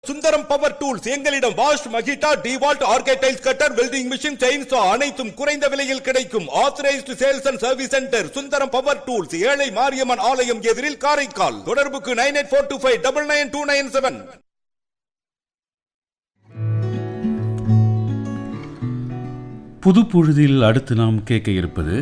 Sundaram power tools எங்களிடம் வாஷ் Makita DeWalt ஆர்கேடைல்ஸ் கட்டர் வெல்டிங் மிஷின் செயின்சா அனைத்தும் குறைந்த விலையில் கிடைக்கும் authorised sales and service centre Sundaram power tools ஏழை மாரியம்மன் ஆலயம் எதிரில் காரைக்கால் தொடர்புக்கு nine eight four two five double nine two nine seven புது பொழுதில் அடுத்து நாம் கேட்க இருப்பது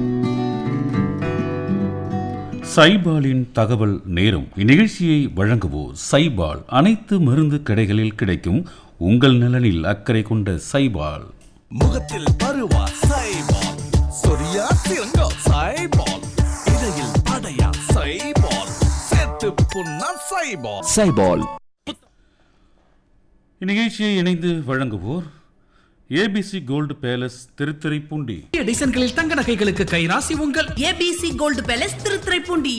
சைபாலின் தகவல் நேரம் இந்நிகழ்ச்சியை வழங்குவோர் சைபால் அனைத்து மருந்து கடைகளில் கிடைக்கும் உங்கள் நலனில் அக்கறை கொண்ட சைபால் முகத்தில் பருவா சைபால் சொரியா சிறங்கா சைபால் இடையில் படையா சைபால் சேர்த்து புண்ணா சைபால் சைபால் இந்நிகழ்ச்சியை இணைந்து வழங்குவோர் ஏபிசி கோல்டு பேலஸ் திருத்துறைப்பூண்டி புதிய டிசைன்களில் தங்க நகைகளுக்கு கைராசி உங்கள் ABC gold palace Thiruthuraipoondi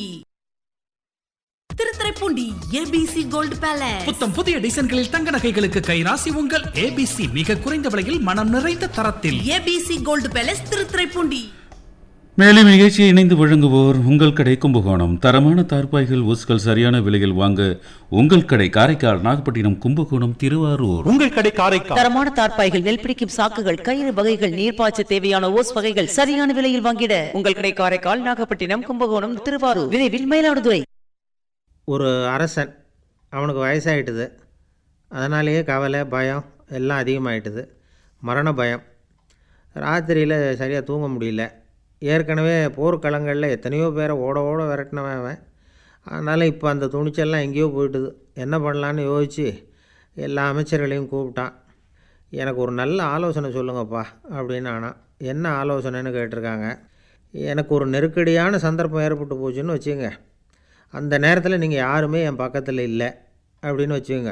Thiruthuraipoondi ABC gold palace புத்தம் புதிய டிசைன்களில் தங்க நகைகளுக்கு கைராசி உங்கள் ஏபிசி மிக குறைந்த விலையில் மனம் நிறைந்த தரத்தில் ஏபிசி கோல்டு பேலஸ் திருத்துறைப்பூண்டி மேலும் நிகழ்ச்சியை இணைந்து வழங்குவோர் உங்கள் கடை கும்பகோணம் தரமான தார்பாய்கள் ஓஸ்கள் சரியான விலையில் வாங்க உங்கள் கடை காரைக்கால் நாகப்பட்டினம் கும்பகோணம் திருவாரூர் உங்கள் கடை காரைக்கால் தரமான தார்ப்பாய்கள் நெல் பிடிக்கும் சாக்குகள் கயிறு வகைகள் நீர்ப்பாய்ச்ச தேவையான ஓஸ் வகைகள் சரியான விலையில் வாங்கிட உங்கள் கடை காரைக்கால் நாகப்பட்டினம் கும்பகோணம் திருவாரூர் விரைவில் மயிலாடுதுறை ஒரு அரசன் அவனுக்கு வயசாயிட்டுது அதனாலேயே கவலை பயம் எல்லாம் அதிகமாயிட்டுது மரண பயம் ராத்திரியில் சரியாக தூங்க முடியல ஏற்கனவே போர்க்களங்களில் எத்தனையோ பேரை ஓட ஓட விரட்டினவன் அவன் அதனால் இப்போ அந்த துணிச்சல்லாம் எங்கேயோ போயிட்டுது என்ன பண்ணலான்னு யோசித்து எல்லா அமைச்சர்களையும் கூப்பிட்டான் எனக்கு ஒரு நல்ல ஆலோசனை சொல்லுங்கப்பா அப்படின்னு ஆனான் என்ன ஆலோசனைன்னு கேட்டிருக்காங்க எனக்கு ஒரு நெருக்கடியான சந்தர்ப்பம் ஏற்பட்டு போச்சுன்னு வச்சுங்க அந்த நேரத்தில் நீங்கள் யாருமே என் பக்கத்தில் இல்லை அப்படின்னு வச்சுக்கோங்க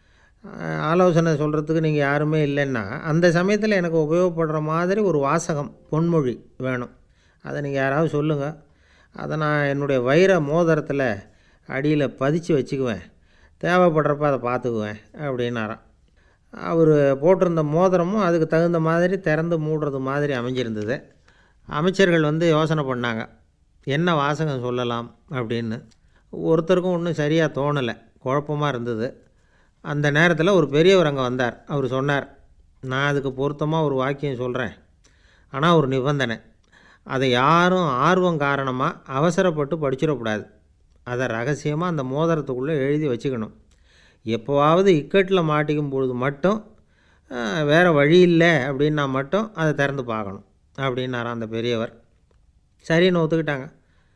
அஹ் ஆலோசனை சொல்கிறதுக்கு நீங்கள் யாருமே இல்லைன்னா அந்த சமயத்தில் எனக்கு உபயோகப்படுற மாதிரி ஒரு வாசகம் பொன்மொழி வேணும் அதை நீங்கள் யாராவது சொல்லுங்கள் அதை நான் என்னுடைய வைர மோதிரத்தில் அடியில் பதிச்சு வச்சுக்குவேன் தேவைப்படுறப்ப அதை பார்த்துக்குவேன் அப்படின்னாராம் அவர் போட்டிருந்த மோதிரமும் அதுக்கு தகுந்த மாதிரி திறந்து மூடுறது மாதிரி அமைஞ்சிருந்தது அமைச்சர்கள் வந்து யோசனை பண்ணாங்க என்ன வாசகம் சொல்லலாம் அப்படின்னு ஒருத்தருக்கும் ஒன்றும் சரியாக தோணலை குழப்பமாக இருந்தது அந்த நேரத்தில் ஒரு பெரியவர் அங்கே வந்தார் அவர் சொன்னார் நான் அதுக்கு பொருத்தமாக ஒரு வாக்கியம் சொல்கிறேன் ஆனால் ஒரு நிபந்தனை அதை யாரும் ஆர்வம் காரணமாக அவசரப்பட்டு படிச்சிடக்கூடாது அதை ரகசியமாக அந்த மோதிரத்துக்குள்ளே எழுதி வச்சுக்கணும் எப்போவாவது இக்கட்டில் மாட்டிக்கும் பொழுது மட்டும் அஹ், வேறு வழி இல்லை அப்படின்னா மட்டும் அதை திறந்து பார்க்கணும் அப்படின்னாராம் அந்த பெரியவர் சரின்னு ஒத்துக்கிட்டாங்க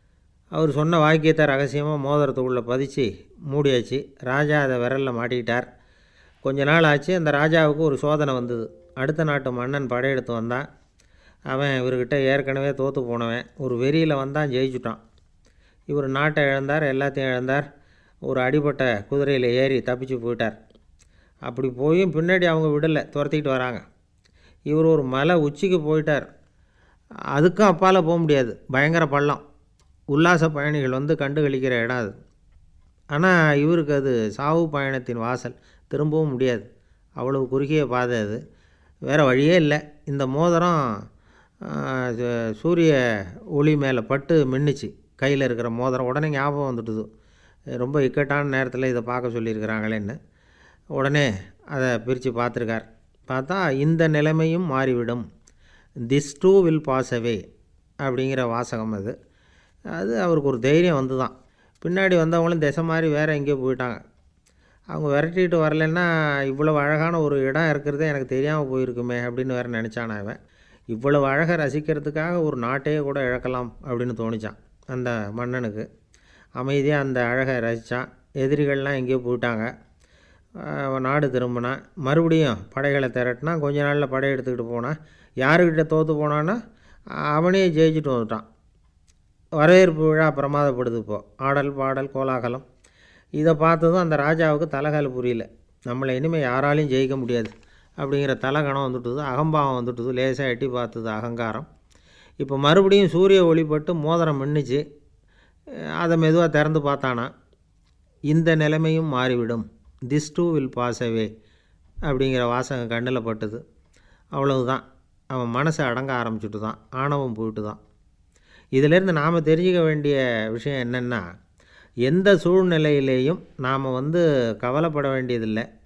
அவர் சொன்ன வாக்கியத்தை ரகசியமாக மோதிரத்துக்குள்ளே பதிச்சு மூடியாச்சு ராஜா அதை விரலில் மாட்டிக்கிட்டார் கொஞ்ச நாள் ஆச்சு அந்த ராஜாவுக்கு ஒரு சோதனை வந்தது அடுத்த நாட்டு மன்னன் படையெடுத்து வந்தான் அவன் இவர்கிட்ட ஏற்கனவே தோற்று போனவன் ஒரு வெறியில் வந்தான் ஜெயிச்சுட்டான் இவர் நாட்டை இழந்தார் எல்லாத்தையும் இழந்தார் ஒரு அடிபட்ட குதிரையில் ஏறி தப்பிச்சு போயிட்டார் அப்படி போயும் பின்னாடி அவங்க விடலை துரத்திக்கிட்டு வராங்க இவர் ஒரு மலை உச்சிக்கு போயிட்டார் அதுக்கும் அப்பால் போக முடியாது பயங்கர பள்ளம் உல்லாச பயணிகள் வந்து கண்டு கழிக்கிற இடம் அது ஆனால் இவருக்கு அது சாவு பயணத்தின் வாசல் திரும்பவும் முடியாது அவ்வளவு குறுகிய பாதை அது வேறு வழியே இல்லை இந்த மோதிரம் ஆ, சு- சூரிய ஒளி மேலே பட்டு மின்னுச்சு கையில் இருக்கிற மோதிரம் உடனே ஞாபகம் வந்துட்டுது ரொம்ப இக்கட்டான நேரத்தில் இதை பார்க்க சொல்லியிருக்கிறாங்களேன்னு உடனே அதை பிரித்து பார்த்துருக்கார் பார்த்தா இந்த நிலைமையும் மாறிவிடும் this too will pass away அப்படிங்கிற வாசகம் அது அது அவருக்கு ஒரு தைரியம் வந்து தான் பின்னாடி வந்தவங்களும் திசை மாதிரி வேறு எங்கேயோ போயிட்டாங்க அவங்க விரட்டிட்டு வரலன்னா இவ்வளவு அழகான ஒரு இடம் இருக்கிறதே எனக்கு தெரியாமல் போயிருக்குமே அப்படின்னு வேறு நினச்சான் அவன் இவ்வளவு அழகை ரசிக்கிறதுக்காக ஒரு நாட்டையே கூட இழக்கலாம் அப்படின்னு தோணிச்சான் அந்த மன்னனுக்கு அமைதியாக அந்த அழகை ரசித்தான் எதிரிகள்லாம் எங்கேயோ போயிட்டாங்க அவன் நாடு திரும்பினான் மறுபடியும் படைகளை திரட்டினா கொஞ்ச நாளில் படை எடுத்துக்கிட்டு போனான் யாருக்கிட்ட தோற்று போனான்னா அவனே ஜெயிச்சுட்டு வந்துட்டான் வரவேற்பு விழா பிரமாதப்படுது இப்போது ஆடல் பாடல் கோலாகலம் இதை பார்த்ததும் அந்த ராஜாவுக்கு தலைகால புரியல நம்மளை இனிமேல் யாராலையும் ஜெயிக்க முடியாது அப்படிங்கிற தலைகணம் வந்துட்டுது அகம்பாவம் வந்துட்டுது லேசாக எட்டி பார்த்தது அகங்காரம் இப்போ மறுபடியும் சூரிய ஒளிப்பட்டு மோதிரம் மின்னுச்சு அஹ் அதை மெதுவாக திறந்து பார்த்தானா இந்த நிலைமையும் மாறிவிடும் this too will pass away அப்படிங்கிற வாசகம் கண்ணில் பட்டுது அவ்வளவுதான் அவன் மனசை அடங்க ஆரம்பிச்சுட்டு தான் ஆணவம் போயிட்டு தான் இதிலேருந்து நாம் தெரிஞ்சுக்க வேண்டிய விஷயம் என்னென்னா எந்த சூழ்நிலையிலேயும் நாம் வந்து கவலைப்பட வேண்டியதில்லை